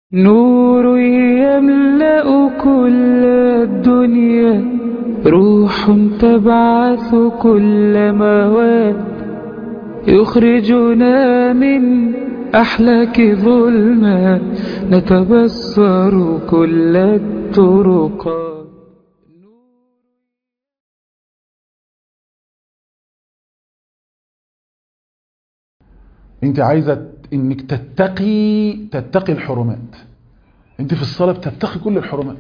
نور يملأ كل الدنيا روح تبعث كل مواد يخرجنا من أحلاك ظلمات نتبصر كل الطرقات انت عايزة انك تتقي تتقي الحرمات انت في الصلاة بتتقي كل الحرمات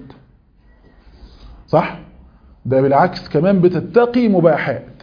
صح ده بالعكس كمان بتتقي مباحات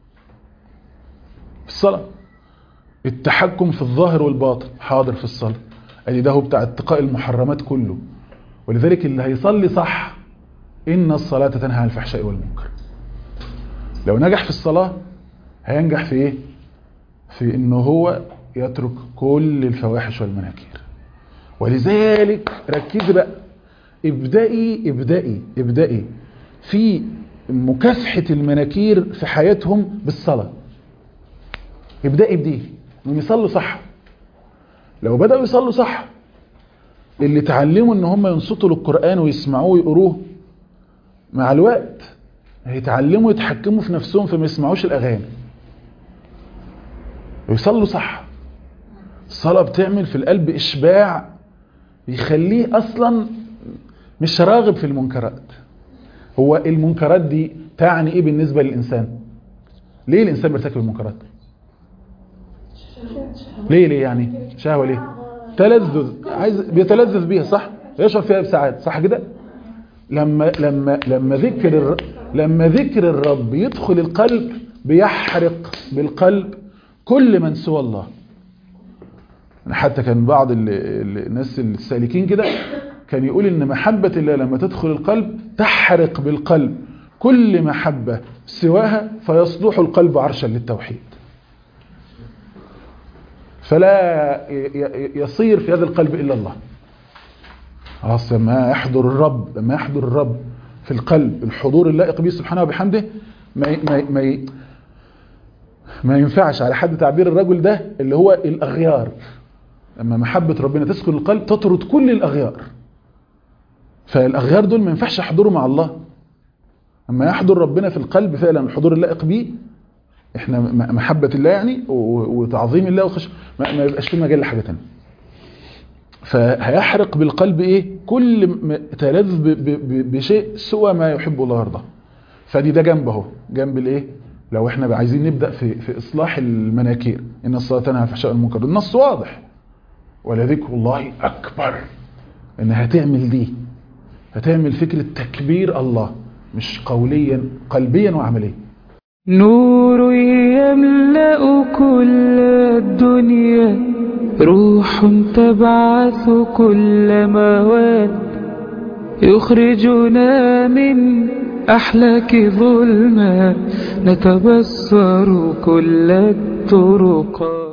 في الصلاة التحكم في الظاهر والباطن حاضر في الصلاة ادي ده هو بتاع اتقاء المحرمات كله ولذلك اللي هيصلي صح ان الصلاة تنهى عن الفحشاء والمنكر لو نجح في الصلاة هينجح في ايه في انه هو يترك كل الفواحش والمناكير ولذلك ركزي بقى ابدأي ابدأي ابدأي في مكافحة المناكير في حياتهم بالصلاة ابدأي بدي انهم يصلوا صح لو بدأوا يصلوا صح اللي تعلموا ان هم ينصتوا للقرآن ويسمعوه ويقروه مع الوقت هيتعلموا يتحكموا في نفسهم فما يسمعوش الاغاني ويصلوا صح الصلاة بتعمل في القلب إشباع يخليه أصلا مش راغب في المنكرات هو المنكرات دي تعني إيه بالنسبة للإنسان ليه الإنسان بيرتكب المنكرات ليه ليه يعني شهوة ليه تلذذ عايز بيتلذذ بيها صح يشعر فيها بسعادة صح كده لما لما لما ذكر الر... لما ذكر الرب يدخل القلب بيحرق بالقلب كل من سوى الله حتى كان بعض الناس السالكين كده كان يقول ان محبة الله لما تدخل القلب تحرق بالقلب كل محبة سواها فيصلح القلب عرشا للتوحيد فلا يصير في هذا القلب إلا الله خلاص ما يحضر الرب ما يحضر الرب في القلب الحضور اللائق به سبحانه وبحمده ما ما ما ما ينفعش على حد تعبير الرجل ده اللي هو الأغيار لما محبة ربنا تسكن القلب تطرد كل الأغيار فالأغيار دول ما ينفعش يحضروا مع الله أما يحضر ربنا في القلب فعلا الحضور اللائق به احنا محبة الله يعني وتعظيم الله وخش ما, ما يبقاش في مجال لحاجة تانية فهيحرق بالقلب ايه كل تلذ بشيء سوى ما يحب الله ويرضاه فدي ده جنب اهو جنب الايه لو احنا عايزين نبدأ في في اصلاح المناكير ان الصلاة تنهى عن الفحشاء والمنكر النص واضح ولذكر الله اكبر ان هتعمل دي هتعمل فكرة تكبير الله مش قوليا قلبيا وعمليا نور يملأ كل الدنيا روح تبعث كل مواد يخرجنا من أحلاك ظلمات نتبصر كل الطرقات